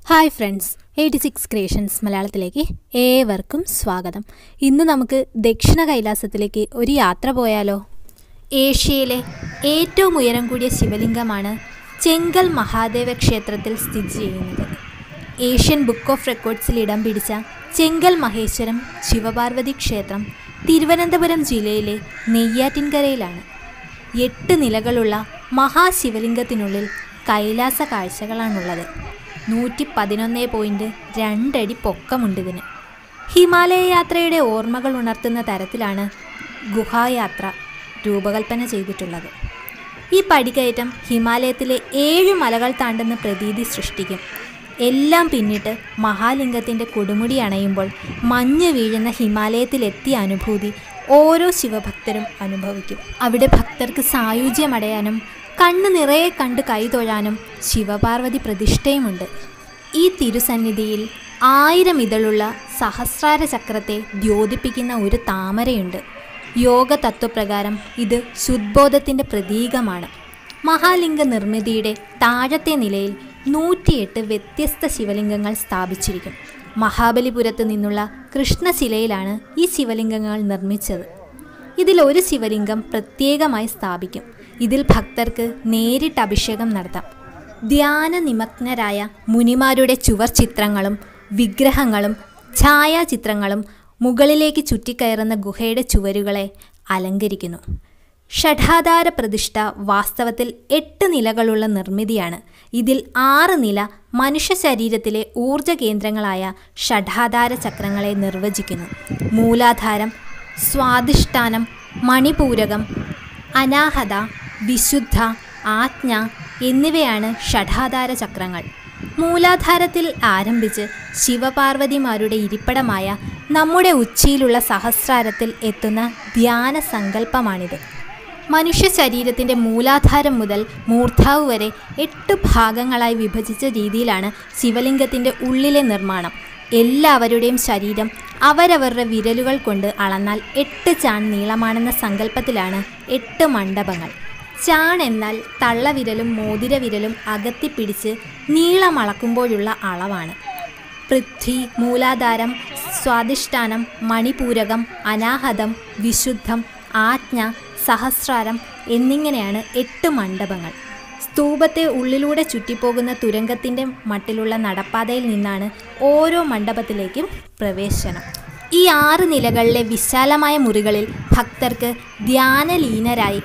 hi friends eighty six creations മലയാളത്തിലേക്ക് ഏവർക്കും സ്വാഗതം ഇന്ന് നമുക്ക് ദക്ഷിണ കൈലാസത്തിലേക്ക് ഒരു യാത്ര പോയാലോ ഏഷ്യയിലെ ഏറ്റവും ഉയരം കൂടിയ ശിവലിംഗമാണ് ചെങ്കൽ മഹാദേവ ക്ഷേത്രത്തിൽ സ്ഥിതി ചെയ്യുന്നത് ഏഷ്യൻ ബുക്ക് ഓഫ് റെക്കോർഡ്സിൽ ഇടം പിടിച്ച ചെങ്കൽ മഹേശ്വരം ശിവപാർവതി ക്ഷേത്രം തിരുവനന്തപുരം ജില്ലയിലെ നെയ്യാറ്റിൻകരയിലാണ് എട്ട് നിലകളുള്ള മഹാശിവലിംഗത്തിനുള്ളിൽ കൈലാസ കാഴ്ചകളാണുള്ളത് നൂറ്റി പതിനൊന്ന് പോയിൻറ്റ് രണ്ടടി പൊക്കമുണ്ടിതിന് ഹിമാലയ യാത്രയുടെ ഓർമ്മകൾ ഉണർത്തുന്ന തരത്തിലാണ് ഗുഹായാത്ര രൂപകൽപ്പന ചെയ്തിട്ടുള്ളത് ഈ പടികയറ്റം ഹിമാലയത്തിലെ ഏഴ് മലകൾ താണ്ടുന്ന പ്രതീതി സൃഷ്ടിക്കും എല്ലാം പിന്നിട്ട് മഹാലിംഗത്തിൻ്റെ കൊടുമുടി അണയുമ്പോൾ മഞ്ഞ് വീഴുന്ന ഹിമാലയത്തിലെത്തിയ അനുഭൂതി ഓരോ ശിവഭക്തരും അനുഭവിക്കും അവിടെ ഭക്തർക്ക് സായുജ്യമടയാനും കണ്ണ് നിറയെ കണ്ട് കൈതൊഴാനും ശിവപാർവതി പ്രതിഷ്ഠയുമുണ്ട് ഈ തിരുസന്നിധിയിൽ ആയിരം ഇതളുള്ള സഹസ്രാര ചക്രത്തെ ദ്യോതിപ്പിക്കുന്ന ഒരു താമരയുണ്ട് യോഗ തത്വപ്രകാരം ഇത് ശുദ്ബോധത്തിൻ്റെ പ്രതീകമാണ് മഹാലിംഗ നിർമ്മിതിയുടെ താഴത്തെ നിലയിൽ നൂറ്റിയെട്ട് വ്യത്യസ്ത ശിവലിംഗങ്ങൾ സ്ഥാപിച്ചിരിക്കും മഹാബലിപുരത്ത് നിന്നുള്ള കൃഷ്ണശിലയിലാണ് ഈ ശിവലിംഗങ്ങൾ നിർമ്മിച്ചത് ഇതിൽ ഒരു ശിവലിംഗം പ്രത്യേകമായി സ്ഥാപിക്കും ഇതിൽ ഭക്തർക്ക് നേരിട്ട് അഭിഷേകം നടത്താം ധ്യാന നിമഗ്നരായ മുനിമാരുടെ ചുവർ ചിത്രങ്ങളും വിഗ്രഹങ്ങളും ഛായാചിത്രങ്ങളും മുകളിലേക്ക് ചുറ്റിക്കയറുന്ന ഗുഹയുടെ ചുവരുകളെ അലങ്കരിക്കുന്നു ഷഠാധാര പ്രതിഷ്ഠ വാസ്തവത്തിൽ എട്ട് നിലകളുള്ള നിർമ്മിതിയാണ് ഇതിൽ ആറ് നില മനുഷ്യ ശരീരത്തിലെ ഊർജ കേന്ദ്രങ്ങളായ ഷഠാധാര ചക്രങ്ങളെ നിർവചിക്കുന്നു മൂലാധാരം സ്വാധിഷ്ഠാനം മണിപൂരകം അനാഹത വിശുദ്ധ ആജ്ഞ എന്നിവയാണ് ഷഠാധാര ചക്രങ്ങൾ മൂലാധാരത്തിൽ ആരംഭിച്ച് ശിവപാർവതിമാരുടെ ഇരിപ്പിടമായ നമ്മുടെ ഉച്ചിയിലുള്ള സഹസ്രാരത്തിൽ എത്തുന്ന ധ്യാന സങ്കല്പമാണിത് മനുഷ്യ ശരീരത്തിൻ്റെ മൂലാധാരം മുതൽ മൂർധാവ് വരെ എട്ട് ഭാഗങ്ങളായി വിഭജിച്ച രീതിയിലാണ് ശിവലിംഗത്തിൻ്റെ ഉള്ളിലെ നിർമ്മാണം എല്ലാവരുടെയും ശരീരം അവരവരുടെ വിരലുകൾ കൊണ്ട് അളന്നാൽ എട്ട് ചാൺ നീളമാണെന്ന സങ്കല്പത്തിലാണ് എട്ട് മണ്ഡപങ്ങൾ ചാൺ എന്നാൽ തള്ളവിരലും മോതിരവിരലും അകത്തിപ്പിടിച്ച് നീളമളക്കുമ്പോഴുള്ള അളവാണ് പൃഥ്വി മൂലാധാരം സ്വാധിഷ്ഠാനം മണിപൂരകം അനാഹതം വിശുദ്ധം ആജ്ഞ സഹസ്രാരം എന്നിങ്ങനെയാണ് എട്ട് മണ്ഡപങ്ങൾ സ്തൂപത്തെ ഉള്ളിലൂടെ ചുറ്റിപ്പോകുന്ന തുരങ്കത്തിൻ്റെ മട്ടിലുള്ള നടപ്പാതയിൽ നിന്നാണ് ഓരോ മണ്ഡപത്തിലേക്കും പ്രവേശനം ഈ ആറ് നിലകളിലെ വിശാലമായ മുറികളിൽ ഭക്തർക്ക് ധ്യാനലീനരായി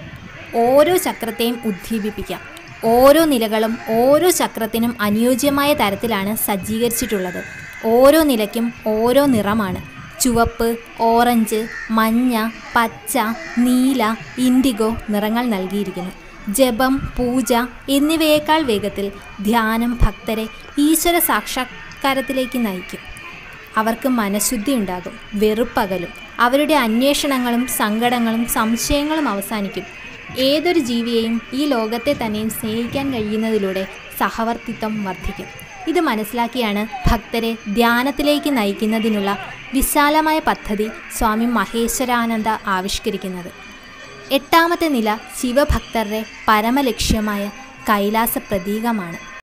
ഓരോ ചക്രത്തെയും ഉദ്ദീപിപ്പിക്കാം ഓരോ നിലകളും ഓരോ ചക്രത്തിനും അനുയോജ്യമായ തരത്തിലാണ് സജ്ജീകരിച്ചിട്ടുള്ളത് ഓരോ നിലയ്ക്കും ഓരോ നിറമാണ് ചുവപ്പ് ഓറഞ്ച് മഞ്ഞ പച്ച നീല ഇൻഡിഗോ നിറങ്ങൾ നൽകിയിരിക്കുന്നു ജപം പൂജ എന്നിവയേക്കാൾ വേഗത്തിൽ ധ്യാനം ഭക്തരെ ഈശ്വര സാക്ഷാത്കാരത്തിലേക്ക് നയിക്കും അവർക്ക് മനഃശുദ്ധി ഉണ്ടാകും വെറുപ്പകലും അവരുടെ അന്വേഷണങ്ങളും സങ്കടങ്ങളും സംശയങ്ങളും അവസാനിക്കും ഏതൊരു ജീവിയെയും ഈ ലോകത്തെ തന്നെയും സ്നേഹിക്കാൻ കഴിയുന്നതിലൂടെ സഹവർത്തിത്വം വർദ്ധിക്കും ഇത് മനസ്സിലാക്കിയാണ് ഭക്തരെ ധ്യാനത്തിലേക്ക് നയിക്കുന്നതിനുള്ള വിശാലമായ പദ്ധതി സ്വാമി മഹേശ്വരാനന്ദ ആവിഷ്കരിക്കുന്നത് എട്ടാമത്തെ നില ശിവഭക്തരുടെ പരമലക്ഷ്യമായ കൈലാസ പ്രതീകമാണ്